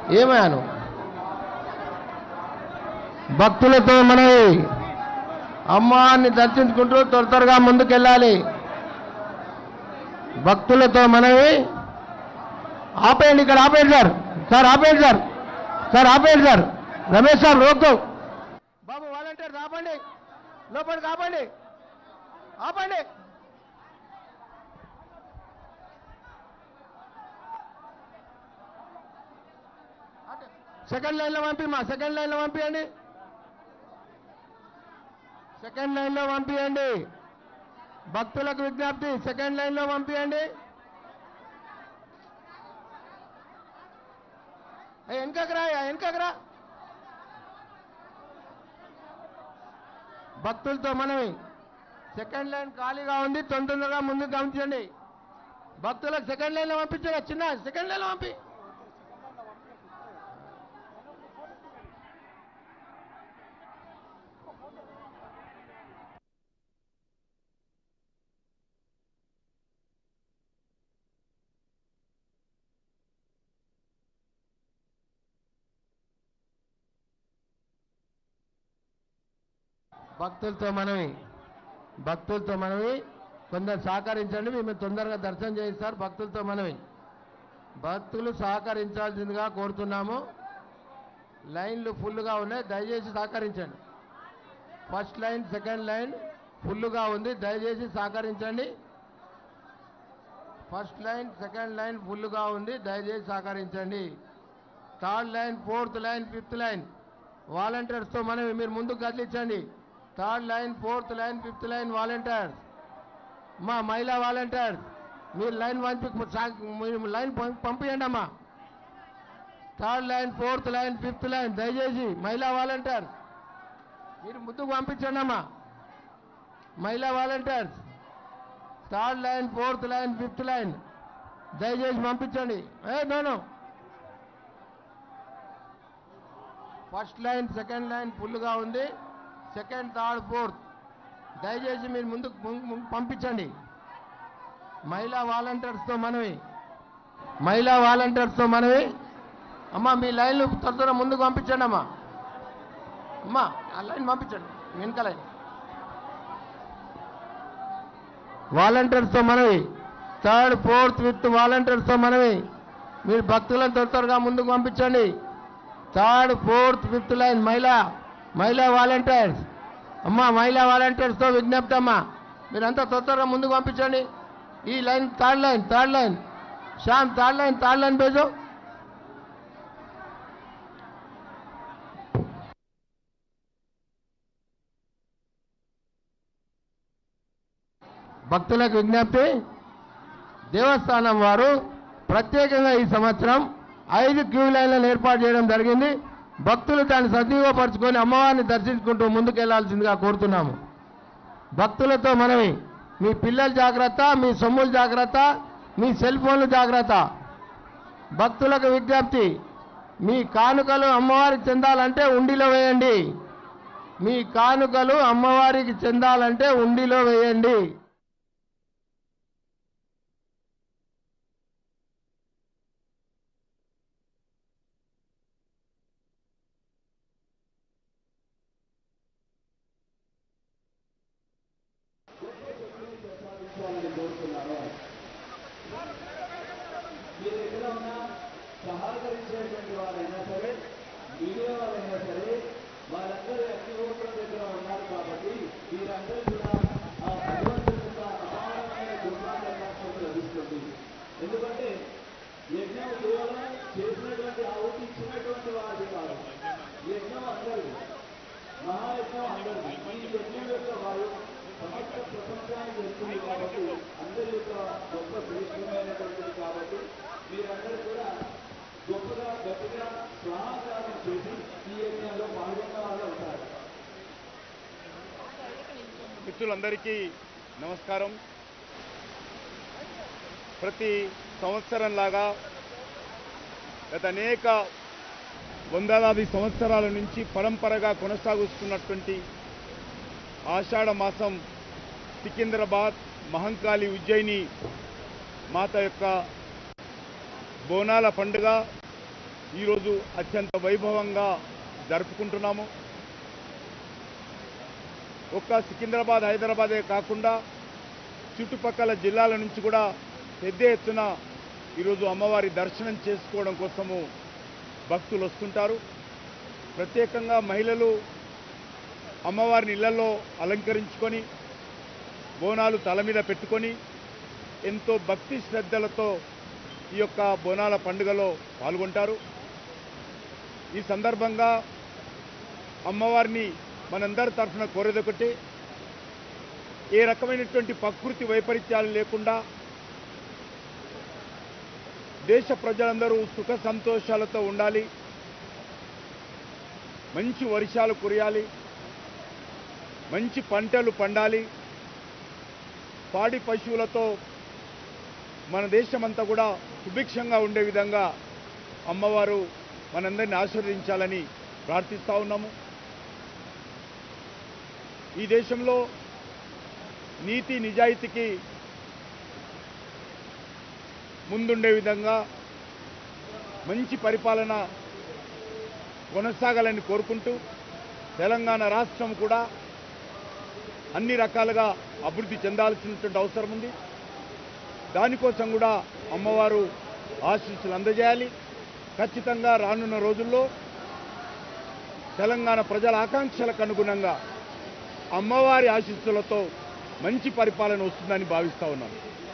ఏమయ్యాను భక్తులతో మనవి అమ్మవారిని దర్శించుకుంటూ త్వర త్వరగా ముందుకెళ్ళాలి భక్తులతో మనవి ఆపేయండి ఇక్కడ ఆపేయండి సార్ సార్ ఆపేయండి సార్ సార్ ఆపేయండి సార్ రమేష్ సార్ రోకు బాబు వాలంటీర్ ఆపండి లోపలికి ఆపండి ఆపండి సెకండ్ లైన్లో పంపి మా సెకండ్ లైన్లో పంపించండి సెకండ్ లైన్లో పంపించండి భక్తులకు విజ్ఞప్తి సెకండ్ లైన్లో పంపించండి ఏ, వెనకకు రా ఏ, వెనకకు రా భక్తులతో మనవి సెకండ్ లైన్ ఖాళీగా ఉంది తొందరగా ముందుకు గమనించండి భక్తులకు సెకండ్ లైన్లో పంపించారా చిన్న సెకండ్ లైన్లో పంపి భక్తులతో మనవి భక్తులతో మనవి కొందరు సహకరించండి మేము తొందరగా దర్శనం చేయిస్తారు భక్తులతో మనవి భక్తులు సహకరించాల్సిందిగా కోరుతున్నాము లైన్లు ఫుల్గా ఉన్నాయి దయచేసి సహకరించండి ఫస్ట్ లైన్ సెకండ్ లైన్ ఫుల్గా ఉంది దయచేసి సహకరించండి ఫస్ట్ లైన్ సెకండ్ లైన్ ఫుల్గా ఉంది దయచేసి సహకరించండి third line fourth line fifth line వాలంటీర్స్తో మనం మీరు ముందుకు కదిలించండి third line fourth line fifth line volunteers మా మహిళా వాలంటీర్స్ మీరు లైన్ పంపి సా- మీరు లైన్ పం- పంపియండి అమ్మా third line fourth line fifth line దయచేసి మహిళా వాలంటీర్స్ మీరు ముందుకు పంపించండి అమ్మా మహిళా volunteers third line fourth line fifth line దయచేసి పంపించండి ఏ నోను ఫస్ట్ లైన్ సెకండ్ లైన్ ఫుల్గా ఉంది సెకండ్ థర్డ్ ఫోర్త్ దయచేసి మీరు ముందుకు ము- ము- పంపించండి మహిళా వాలంటీర్స్తో మనవి మహిళా వాలంటీర్స్తో మనవి అమ్మా మీ లైన్లు త్వర త్వర ముందుకు పంపించండి అమ్మా అమ్మా ఆ లైన్ పంపించండి వెనుక లైన్ వాలంటీర్స్తో మనవి థర్డ్ ఫోర్త్ ఫిఫ్త్ వాలంటీర్స్తో మనవి మీరు భక్తులను త్వర త్వరగా ముందుకు పంపించండి థర్డ్ ఫోర్త్ ఫిఫ్త్ లైన్ మహిళా మహిళా వాలంటీర్స్ అమ్మా మహిళా వాలంటీర్స్తో విజ్ఞప్తి అమ్మా మీరంతా త్వర త్వరగా ముందుకు పంపించండి ఈ line third line third line Shyam third line third line పేజు భక్తులకు విజ్ఞప్తి దేవస్థానం వారు ప్రత్యేకంగా ఈ సంవత్సరం ఐదు క్యూ లైన్లను ఏర్పాటు చేయడం జరిగింది భక్తులు దాన్ని సద్వినియోగపరచుకొని అమ్మవారిని దర్శించుకుంటూ ముందుకెళ్లాల్సిందిగా కోరుతున్నాము భక్తులతో మనవి మీ పిల్లలు జాగ్రత్త మీ సొమ్ములు జాగ్రత్త మీ సెల్ ఫోన్లు జాగ్రత్త భక్తులకు విజ్ఞప్తి మీ కానుకలు అమ్మవారికి చెందాలంటే ఉండిలో వేయండి మీ కానుకలు అమ్మవారికి చెందాలంటే ఉండిలో వేయండి మీరు ఎక్కడ ఉన్నా సహకరించేటువంటి వారైనా సరే మీడియా వాళ్ళైనా సరే వాళ్ళందరూ అగ్నిహోత్రం దగ్గర ఉన్నారు కాబట్టి మీరందరూ కూడా ఆ భగవంతుని యొక్క అపారమైన కృపాకటాక్షం లభిస్తుంది ఎందుకంటే యజ్ఞం కేవలం చేసినటువంటి ఆహుతి ఇచ్చినటువంటి వారిది కాదు యజ్ఞం అందరిది మహాయజ్ఞం అందరిది ఈ యజ్ఞం యొక్క వాయు సమస్త ప్రపంచానికి వెళ్తుంది కాబట్టి అందరి యొక్క గొప్ప శ్రేష్టమైనటువంటిది కాబట్టి మీరందరూ కూడా గొప్పగా గట్టిగా స్వాహాకారం చేసి ఈ యజ్ఞంలో పాల్గొన్న వాళ్ళు అవుతారు మిత్రులందరికీ నమస్కారం ప్రతి సంవత్సరంలాగా గత అనేక వందలాది సంవత్సరాల నుంచి పరంపరగా కొనసాగుతున్నటువంటి ఆషాఢ మాసం సికింద్రాబాద్ మహంకాళి ఉజ్జయిని మాత యొక్క బోనాల పండుగ ఈరోజు అత్యంత వైభవంగా జరుపుకుంటున్నాము ఒక్క సికింద్రాబాద్ హైదరాబాదే కాకుండా చుట్టుపక్కల జిల్లాల నుంచి కూడా పెద్ద ఎత్తున ఈరోజు అమ్మవారి దర్శనం చేసుకోవడం కోసము భక్తులు వస్తుంటారు ప్రత్యేకంగా మహిళలు అమ్మవారిని ఇళ్లలో అలంకరించుకొని బోనాలు తల మీద పెట్టుకొని ఎంతో భక్తి శ్రద్ధలతో ఈ యొక్క బోనాల పండుగలో పాల్గొంటారు ఈ సందర్భంగా అమ్మవారిని మనందరి తరఫున కోరేదొకటి ఏ రకమైనటువంటి ప్రకృతి వైపరీత్యాలు లేకుండా దేశ ప్రజలందరూ సుఖ సంతోషాలతో ఉండాలి మంచి వర్షాలు కురియాలి మంచి పంటలు పండాలి పాడి పశువులతో మన దేశమంతా కూడా సుభిక్షంగా ఉండే విధంగా అమ్మవారు మనందరిని ఆశీర్వదించాలని ప్రార్థిస్తా ఉన్నాము ఈ దేశంలో నీతి నిజాయితీకి ముందుండే విధంగా మంచి పరిపాలన కొనసాగాలని కోరుకుంటూ తెలంగాణ రాష్ట్రం కూడా అన్ని రకాలుగా అభివృద్ధి చెందాల్సినటువంటి అవసరం ఉంది దానికోసం కూడా అమ్మవారు ఆశీస్సులు అందజేయాలి ఖచ్చితంగా రానున్న రోజుల్లో తెలంగాణ ప్రజల ఆకాంక్షలకు అనుగుణంగా అమ్మవారి ఆశీస్సులతో మంచి పరిపాలన వస్తుందని భావిస్తా ఉన్నాను